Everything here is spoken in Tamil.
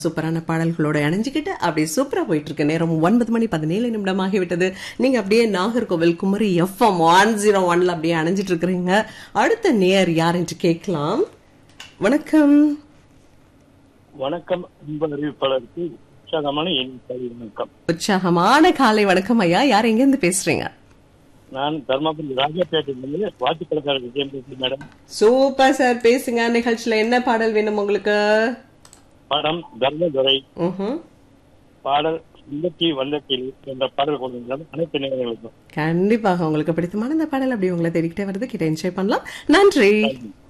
சூப்பரான பாடல்களோட இணைஞ்சுக்கிட்டு அப்படியே சூப்பரா போயிட்டு இருக்கு நேரம் ஒன்பது மணி பதினேழு நிமிடம் ஆகிவிட்டது நீங்க அப்படியே Nagercoil Kumari FM one zero ஒன்ல அப்படியே அணைஞ்சிட்டு இருக்கிறீங்க அடுத்த நேர் யார் என்று கேட்கலாம் வணக்கம் வணக்கம் அன்பு அறிவிப்பாளருக்கு உற்சாகமான என் கல்வி வணக்கம் உற்சாகமான காலை வணக்கம் ஐயா யார் எங்க இருந்து பேசுறீங்க நான் தர்மபுரி ராஜாப்பேட்டையிலிருந்து வாத்துக்கடைக்காரர் விஜயம் பேசுகிறேன் மேடம் சூப்பர் சார் பேசுங்க நிகழ்ச்சியில என்ன பாடல் வேணும் உங்களுக்கு படம் தர்மதுரை ம்ஹும். பாடல் இந்தத்தி வந்தத்தில் என்ற பாடல் கொண்டு வந்தது அனைத்து நேரங்களுக்கும் கண்டிப்பாக உங்களுக்கு பிடித்தமான இந்த பாடல் அப்படி உங்களை தேடிக்கிட்டே வருது கிட்ட என்ஜாய் பண்ணலாம் நன்றி